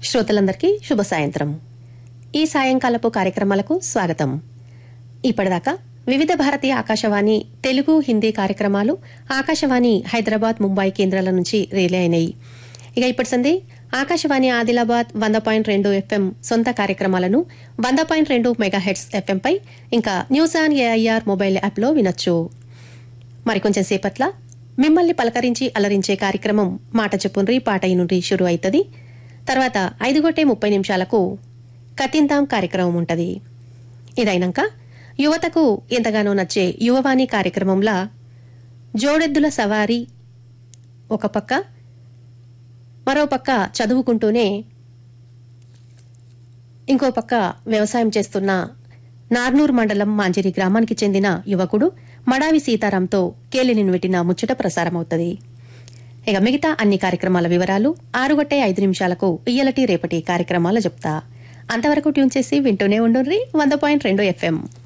శ్రోతలందరికీ శుభ సాయంత్రం ఈ సాయంకాలపు కార్యక్రమాలకు స్వాగతం ఇప్పటిదాకా వివిధ భారతీయ ఆకాశవాణి తెలుగు హిందీ కార్యక్రమాలు ఆకాశవాణి హైదరాబాద్ ముంబై కేంద్రాల నుంచి రిలే అయినాయి ఇక ఇప్పటి సంది ఆకాశవాణి ఆదిలాబాద్ వంద పాయింట్ రెండు ఎఫ్ఎం సొంత కార్యక్రమాలను వంద పాయింట్ రెండు మెగాహెడ్స్ ఎఫ్ఎంపై ఇంకా న్యూస్ ఆన్ ఏఐఆర్ మొబైల్ యాప్లో వినొచ్చు మరికొంచెం సేపట్ల మిమ్మల్ని పలకరించి అలరించే కార్యక్రమం మాట చెప్పుండ్రి పాట నుండి షురు అవుతుంది తర్వాత ఐదు గొట్టే ముప్పై నిమిషాలకు కతింతాం కార్యక్రమం ఉంటది ఇదైనాక యువతకు ఎంతగానో నచ్చే యువవాణి కార్యక్రమంలా జోడెద్దుల సవారీ ఒక పక్క మరో పక్క చదువుకుంటూనే ఇంకో పక్క వ్యవసాయం చేస్తున్న నార్నూర్ మండలం మాంజిరి గ్రామానికి చెందిన యువకుడు మడావి సీతారాంతో కేలిని పెట్టిన ముచ్చట ప్రసారమవుతుంది ఇక మిగతా అన్ని కార్యక్రమాల వివరాలు ఆరుగొట్టే ఐదు నిమిషాలకు ఇయ్యలటి రేపటి కార్యక్రమాలు చెప్తా అంతవరకు ట్యూన్ చేసి వింటూనే ఉండుర్రి వంద పాయింట్ రెండు ఎఫ్ఎం